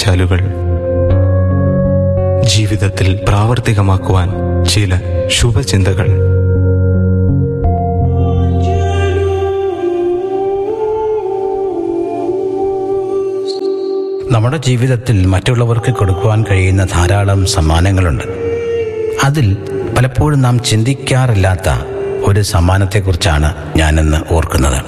നീർച്ചാലുകൾ ജീവിതത്തിൽ പ്രാവർത്തികമാക്കുവാൻ ചില ശുഭചിന്തകൾ നമ്മുടെ ജീവിതത്തിൽ മറ്റുള്ളവർക്ക് കൊടുക്കുവാൻ കഴിയുന്ന ധാരാളം സമ്മാനങ്ങളുണ്ട് അതിൽ പലപ്പോഴും നാം ചിന്തിക്കാറില്ലാത്ത ഒരു സമ്മാനത്തെക്കുറിച്ചാണ് ഞാനിന്ന് ഓർക്കുന്നത്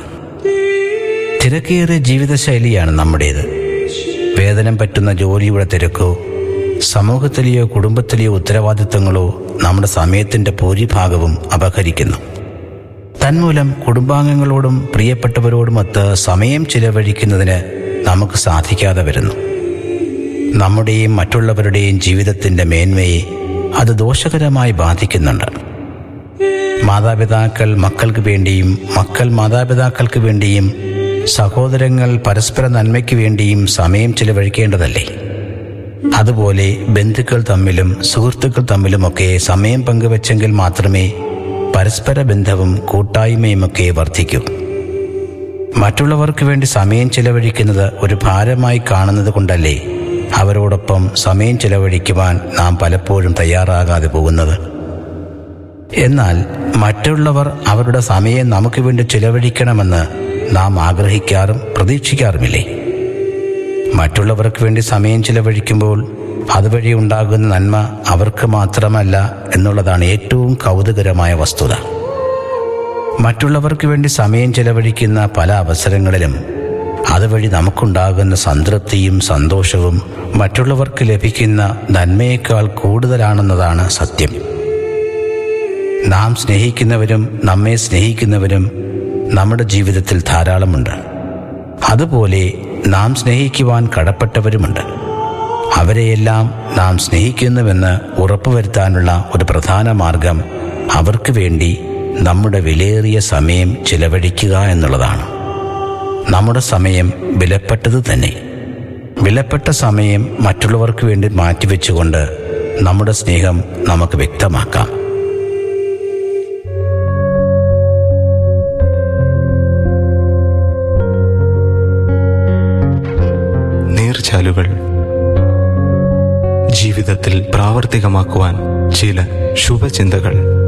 തിരക്കേറിയ ജീവിതശൈലിയാണ് നമ്മുടേത് വേതനം പറ്റുന്ന ജോലിയുടെ തിരക്കോ സമൂഹത്തിലെയോ കുടുംബത്തിലെയോ ഉത്തരവാദിത്തങ്ങളോ നമ്മുടെ സമയത്തിൻ്റെ ഭൂരിഭാഗവും അപഹരിക്കുന്നു തന്മൂലം കുടുംബാംഗങ്ങളോടും പ്രിയപ്പെട്ടവരോടുമൊത്ത് സമയം ചിലവഴിക്കുന്നതിന് നമുക്ക് സാധിക്കാതെ വരുന്നു നമ്മുടെയും മറ്റുള്ളവരുടെയും ജീവിതത്തിൻ്റെ മേന്മയെ അത് ദോഷകരമായി ബാധിക്കുന്നുണ്ട് മാതാപിതാക്കൾ മക്കൾക്ക് വേണ്ടിയും മക്കൾ മാതാപിതാക്കൾക്ക് വേണ്ടിയും സഹോദരങ്ങൾ പരസ്പര നന്മയ്ക്ക് വേണ്ടിയും സമയം ചിലവഴിക്കേണ്ടതല്ലേ അതുപോലെ ബന്ധുക്കൾ തമ്മിലും സുഹൃത്തുക്കൾ തമ്മിലുമൊക്കെ സമയം പങ്കുവെച്ചെങ്കിൽ മാത്രമേ പരസ്പര ബന്ധവും കൂട്ടായ്മയുമൊക്കെ വർദ്ധിക്കൂ മറ്റുള്ളവർക്ക് വേണ്ടി സമയം ചിലവഴിക്കുന്നത് ഒരു ഭാരമായി കാണുന്നത് കൊണ്ടല്ലേ അവരോടൊപ്പം സമയം ചിലവഴിക്കുവാൻ നാം പലപ്പോഴും തയ്യാറാകാതെ പോകുന്നത് എന്നാൽ മറ്റുള്ളവർ അവരുടെ സമയം നമുക്ക് വേണ്ടി ചിലവഴിക്കണമെന്ന് നാം ആഗ്രഹിക്കാറും പ്രതീക്ഷിക്കാറുമില്ലേ മറ്റുള്ളവർക്ക് വേണ്ടി സമയം ചിലവഴിക്കുമ്പോൾ അതുവഴി ഉണ്ടാകുന്ന നന്മ അവർക്ക് മാത്രമല്ല എന്നുള്ളതാണ് ഏറ്റവും കൗതുകരമായ വസ്തുത മറ്റുള്ളവർക്ക് വേണ്ടി സമയം ചിലവഴിക്കുന്ന പല അവസരങ്ങളിലും അതുവഴി നമുക്കുണ്ടാകുന്ന സംതൃപ്തിയും സന്തോഷവും മറ്റുള്ളവർക്ക് ലഭിക്കുന്ന നന്മയേക്കാൾ കൂടുതലാണെന്നതാണ് സത്യം നാം സ്നേഹിക്കുന്നവരും നമ്മെ സ്നേഹിക്കുന്നവരും നമ്മുടെ ജീവിതത്തിൽ ധാരാളമുണ്ട് അതുപോലെ നാം സ്നേഹിക്കുവാൻ കടപ്പെട്ടവരുമുണ്ട് അവരെയെല്ലാം നാം സ്നേഹിക്കുന്നുവെന്ന് ഉറപ്പുവരുത്താനുള്ള ഒരു പ്രധാന മാർഗം അവർക്ക് വേണ്ടി നമ്മുടെ വിലയേറിയ സമയം ചിലവഴിക്കുക എന്നുള്ളതാണ് നമ്മുടെ സമയം വിലപ്പെട്ടത് തന്നെ വിലപ്പെട്ട സമയം മറ്റുള്ളവർക്ക് വേണ്ടി മാറ്റിവെച്ചുകൊണ്ട് നമ്മുടെ സ്നേഹം നമുക്ക് വ്യക്തമാക്കാം നീർച്ചാലുകൾ ജീവിതത്തിൽ പ്രാവർത്തികമാക്കുവാൻ ചില ശുഭചിന്തകൾ